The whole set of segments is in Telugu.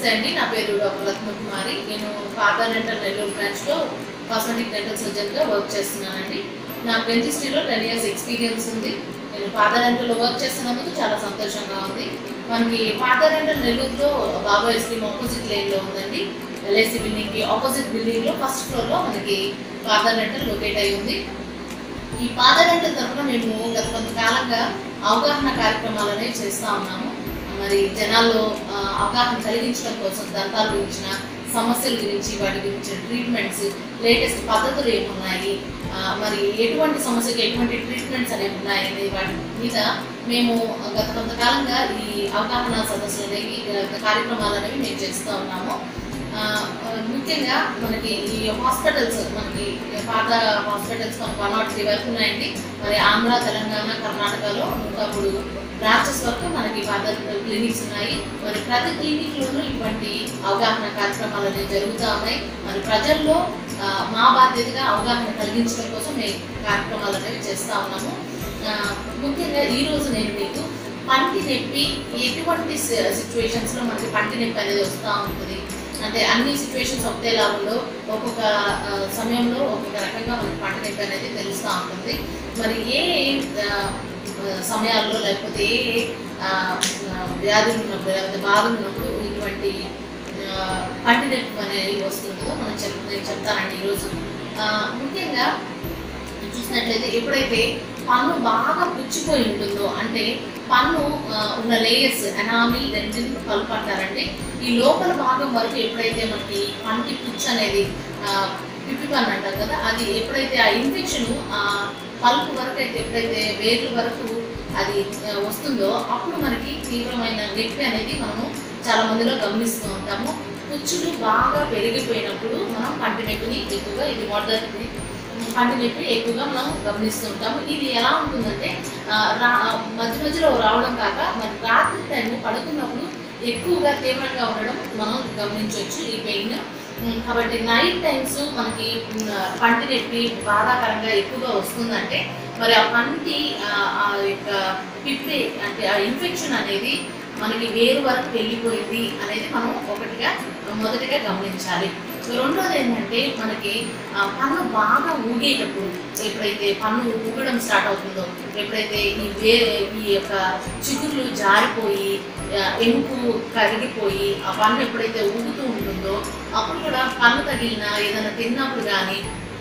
నమస్తే అండి నా పేరు డాక్టర్ రత్నకుమారి నేను ఫాదర్ డెంటల్ నెల్లూరు బ్రాంచ్లో కాస్మెటిక్ డెంటల్ సర్జన్గా వర్క్ చేస్తున్నానండి నాకు డెంటిస్ట్రీలో టెన్ ఇయర్స్ ఎక్స్పీరియన్స్ ఉంది నేను ఫాదర్ డెంటల్లో వర్క్ చేస్తున్నందుకు చాలా సంతోషంగా ఉంది మనకి ఫాదర్ డెంటల్ నెల్లూరులో బాబా ఐస్ క్రీమ్ ఆపోజిట్ లైన్లో ఉందండి ఎల్ఐసి బిల్డింగ్కి ఆపోజిట్ బిల్డింగ్లో ఫస్ట్ ఫ్లోర్లో మనకి ఫాదర్ డెంటల్ లొకేట్ అయి ఉంది ఈ పాదగంటల తరఫున మేము గత కొంతకాలంగా అవగాహన కార్యక్రమాలు అనేవి చేస్తూ ఉన్నాము మరి జనాల్లో ఆ, అవగాహన కలిగించడం కోసం దంతాల గురించిన సమస్యల గురించి వాటి గురించి ట్రీట్మెంట్స్ లేటెస్ట్ పద్ధతులు ఏమున్నాయి ఆ, మరి ఎటువంటి సమస్యకి ఎటువంటి ట్రీట్మెంట్స్ అనేవి ఉన్నాయి అనే వాటి మీద మేము గత కొంతకాలంగా ఈ అవగాహన సదస్సులు అనేవి ఆ, కార్యక్రమాలు అనేవి మేము చేస్తూ ఉన్నాము ఆ, ఆ, ముఖ్యంగా మనకి ఈ హాస్పిటల్స్ మనకి పాత హాస్పిటల్స్ మనకు వన్ నాట్ త్రీ వరకు ఉన్నాయండి మరి ఆంధ్ర తెలంగాణ కర్ణాటకలో ఇంకా ఇప్పుడు బ్రాంచెస్ వరకు మనకి పాత క్లినిక్స్ ఉన్నాయి మరి ప్రతి క్లినిక్లోనూ ఇటువంటి అవగాహన కార్యక్రమాలు అనేవి జరుగుతూ ఉన్నాయి మరి ప్రజల్లో ఆ, మా బాధ్యతగా అవగాహన కలిగించడం కోసం మేము కార్యక్రమాలు అనేవి చేస్తూ ఉన్నాము ఆ, ముఖ్యంగా ఈ రోజు నేను మీకు పంటి నొప్పి ఎటువంటి సిచ్యువేషన్స్లో మనకి పంటి నొప్పి అనేది వస్తూ ఉంటుంది అంటే అన్ని సిచ్యువేషన్స్ ఒకటేలా ఉండవు ఒక్కొక్క ఆ, సమయంలో ఒక్కొక్క రకంగా మనకి పంట నొప్పి అనేది తెలుస్తూ ఉంటుంది మరి ఏ ఏ, ఆ, ఆ, సమయాల్లో లేకపోతే ఏ ఏ ఆ, ఆ, వ్యాధులు ఉన్నప్పుడు లేకపోతే బాధలు ఉన్నప్పుడు ఇటువంటి ఆ, పంటి నొప్పి అనేది వస్తుందో మనం చెప్ నేను చెప్తానండి ఈరోజు ఆ, ముఖ్యంగా చూసినట్లయితే ఎప్పుడైతే పన్ను బాగా పుచ్చిపోయి ఉంటుందో అంటే పన్ను ఆ, ఉన్న లేయర్స్ ఎనామిల్ డెంటిన్ పల్ప్ అంటారండి ఈ లోపల భాగం వరకు ఎప్పుడైతే మనకి పంటి పుచ్చు అనేది ఆ, పిప్పి పన్ను అంటారు కదా అది ఎప్పుడైతే ఆ ఇన్ఫెక్షన్ ఆ పల్ప్ వరకు అయితే ఎప్పుడైతే వేర్ల వరకు అది ఆ, వస్తుందో అప్పుడు మనకి తీవ్రమైన నొప్పి అనేది మనము చాలా మందిలో గమనిస్తూ ఉంటాము పుచ్చులు బాగా పెరిగిపోయినప్పుడు మనం పంటి నొప్పిని ఎక్కువగా ఇది మొదటి పంటి నొప్పి ఎక్కువగా మనం గమనిస్తూ ఉంటాము ఇది ఎలా ఉంటుందంటే ఆ, రా మధ్య మధ్యలో రావడం కాక మరి రాత్రి టైం పడుకున్నప్పుడు ఎక్కువగా తీవ్రంగా ఉండడం మనం గమనించవచ్చు ఈ పెయిన్ ఉమ్, కాబట్టి నైట్ టైమ్స్ మనకి ఉమ్, పంటి నొప్పి బాధాకరంగా ఎక్కువగా వస్తుందంటే మరి ఆ పంటి ఆ, ఆ యొక్క పిప్పి అంటే ఆ ఇన్ఫెక్షన్ అనేది మనకి వేరు వరకు వెళ్ళిపోయింది అనేది మనం ఒకటిగా మొదటిగా గమనించాలి రెండోది ఏంటంటే మనకి ఆ, పన్ను బాగా ఊగేటప్పుడు ఎప్పుడైతే పన్ను ఊగడం స్టార్ట్ అవుతుందో ఎప్పుడైతే ఈ వే ఈ యొక్క చిగుర్లు జారిపోయి ఆ, ఎముకు కరిగిపోయి ఆ పన్ను ఎప్పుడైతే ఊగుతూ ఉంటుందో అప్పుడు కూడా పన్ను తగిలిన ఏదైనా తిన్నప్పుడు కానీ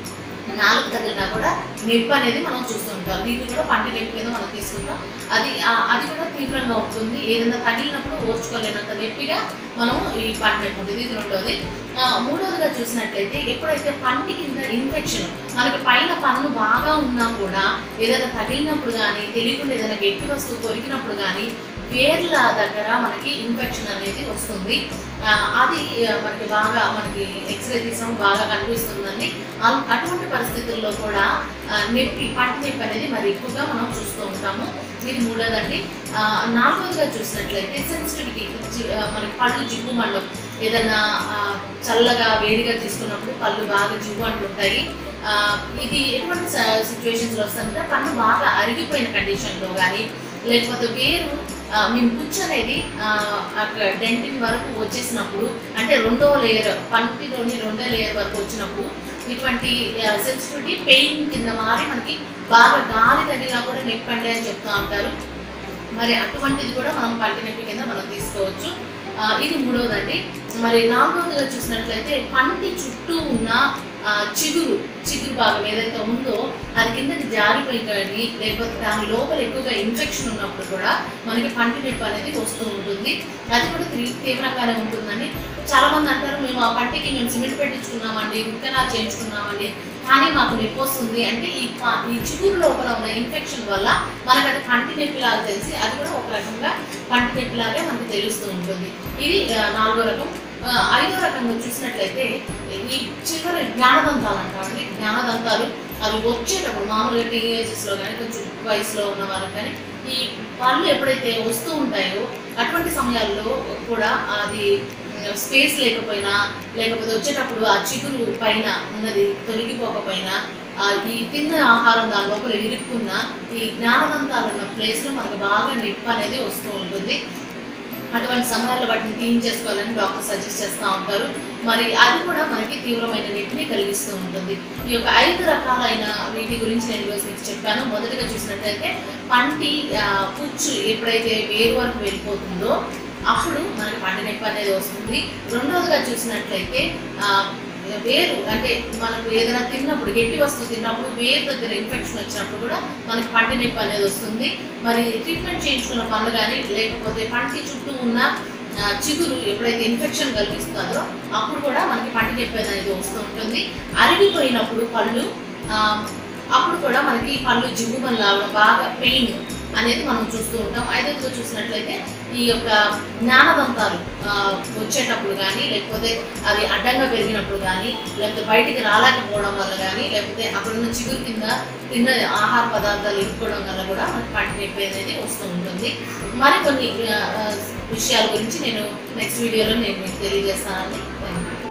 నాలుగు తగిలినా కూడా నొప్పి అనేది మనం చూస్తుంటాం దీన్ని కూడా పంటి నొప్పి కింద మనం తీసుకుంటాం అది ఆ- అది కూడా తీవ్రంగా ఉంటుంది ఏదైనా తగిలినప్పుడు ఓర్చుకోలేనంత నొప్పిగా మనం ఈ పంట నొప్పి ఉంటుంది ఇది రెండోది ఆ, మూడోదిగా చూసినట్లయితే ఎప్పుడైతే పంటి కింద ఇన్ఫెక్షన్ మనకి పైన పన్ను బాగా ఉన్నా కూడా ఏదైనా తగిలినప్పుడు కానీ తెలియకుండా ఏదైనా గట్టి వస్తువు కొరికినప్పుడు కానీ వేర్ల దగ్గర మనకి ఇన్ఫెక్షన్ అనేది వస్తుంది ఆ, అది ఆ, మనకి బాగా మనకి ఎక్స్రే తీసినప్పుడు బాగా కనిపిస్తుందండి అల్- అటువంటి పరిస్థితుల్లో కూడా ఆ, నొప్పి పంటి నొప్పి అనేది మరి ఎక్కువగా మనం చూస్తూ ఉంటాము ఇది మూడోదండి ఆ, నాలుగోదిగా చూసినట్లయితే సెన్సిటివిటీ మనకి పళ్ళు జిగ్గు మండలం ఏదైనా ఆ, చల్లగా వేడిగా తీసుకున్నప్పుడు పళ్ళు బాగా జిగ్గు అంటుంటాయి ఆ, ఇది ఎటువంటి సిచ్యువేషన్స్లో వస్తుందంటే పన్ను బాగా అరిగిపోయిన కండిషన్లో కానీ లేకపోతే వేరు ఆ, మేము పుచ్చు అనేది ఆ, అక్కడ డెంటిన్ వరకు వచ్చేసినప్పుడు అంటే రెండో లేయర్ పంటిలోని రెండో లేయర్ వరకు వచ్చినప్పుడు ఇటువంటి సెన్సిటివిటీ పెయిన్ కింద మారి మనకి బాగా గాలి తగిలినా కూడా నొప్పండి అని చెప్తూ ఉంటారు మరి అటువంటిది కూడా మనం పంటి నొప్పి కింద మనం తీసుకోవచ్చు ఆ, ఇది మూడవదండి మరి నాలుగవదిగా చూసినట్లయితే పంటి చుట్టూ ఉన్న ఆ, చిగురు చిగురు భాగం ఏదైతే ఉందో అది కిందకి జారిపోయి కానీ లేకపోతే దాని లోపల ఎక్కువగా ఇన్ఫెక్షన్ ఉన్నప్పుడు కూడా మనకి పంటి నొప్పి అనేది వస్తూ ఉంటుంది అది కూడా తీ- తీవ్రంగానే ఉంటుందండి చాలా మంది అంటారు మేము ఆ పంటికి మేము సిమెంట్ పెట్టించుకున్నామండి ఇంకా చేయించుకున్నామండి కానీ మాకు నొప్పి వస్తుంది అంటే ఈ ప- ఈ చిగురు లోపల ఉన్న ఇన్ఫెక్షన్ వల్ల మనకు అది పంటి నొప్పి లాగా తెలిసి అది కూడా ఒక రకంగా పంటి నొప్పి లాగే మనకు తెలుస్తూ ఉంటుంది ఇది ఆ, నాలుగో రకం ఆ, ఐదో రకంగా చూసినట్లయితే ఈ చివరి జ్ఞానదంతాలు అంటామండి జ్ఞానదంతాలు అవి వచ్చేటప్పుడు మామూలుగా టీనేజెస్లో కానీ కొంచెం వయసులో ఉన్న వాళ్ళకి కానీ ఈ పళ్ళు ఎప్పుడైతే వస్తూ ఉంటాయో అటువంటి సమయాల్లో కూడా అది స్పేస్ లేకపోయినా లేకపోతే వచ్చేటప్పుడు ఆ చిగురు పైన ఉన్నది తొలగిపోకపోయినా ఆ ఈ తిన్న ఆహారం దాని లోపల ఇరుక్కున్న ఈ జ్ఞానదంతాలు ఉన్న ప్లేస్లో మనకు బాగా నొప్పి అనేది వస్తూ ఉంటుంది అటువంటి సమయాల్లో వాటిని క్లీన్ చేసుకోవాలని డాక్టర్ సజెస్ట్ చేస్తూ ఉంటారు మరి అది కూడా మనకి తీవ్రమైన నొప్పిని కలిగిస్తూ ఉంటుంది ఈ యొక్క ఐదు రకాలైన వీటి గురించి నేను ఈరోజు మీకు చెప్పాను మొదటిగా చూసినట్లయితే పంటి ఆ, పుచ్చు ఎప్పుడైతే వేరు వరకు వెళ్ళిపోతుందో అప్పుడు మనకి పంట నొప్పి అనేది వస్తుంది రెండవదిగా చూసినట్లయితే ఆ, వేరు అంటే మనకు ఏదైనా తిన్నప్పుడు గట్టి వస్తువు తిన్నప్పుడు వేరు దగ్గర ఇన్ఫెక్షన్ వచ్చినప్పుడు కూడా మనకి పంటి నొప్పి అనేది వస్తుంది మరి ట్రీట్మెంట్ చేయించుకున్న పనులు కానీ లేకపోతే పంటి చుట్టూ ఉన్న ఆ, చిగురు ఎప్పుడైతే ఇన్ఫెక్షన్ కలిగిస్తుందో అప్పుడు కూడా మనకి పంటి నొప్పి అనేది వస్తూ ఉంటుంది అరిగిపోయినప్పుడు పళ్ళు ఆ, అప్పుడు కూడా మనకి పళ్ళు జివ్వుమని లావడం బాగా పెయిన్ అనేది మనం చూస్తూ ఉంటాం ఐదవదిగా చూసినట్లయితే ఈ యొక్క జ్ఞానదంతాలు ఆ, వచ్చేటప్పుడు కానీ లేకపోతే అవి అడ్డంగా పెరిగినప్పుడు కానీ లేకపోతే బయటికి రాలేకపోవడం వల్ల కానీ లేకపోతే అక్కడ ఉన్న చిగురు కింద తిన్న ఆహార పదార్థాలు ఇరుక్కోవడం వల్ల కూడా మనకి పంటి నొప్పి అనేది వస్తూ ఉంటుంది మరికొన్ని ఆ, ఆ, విషయాల గురించి నేను నెక్స్ట్ వీడియోలో నేను మీకు తెలియజేస్తానని థ్యాంక్ యూ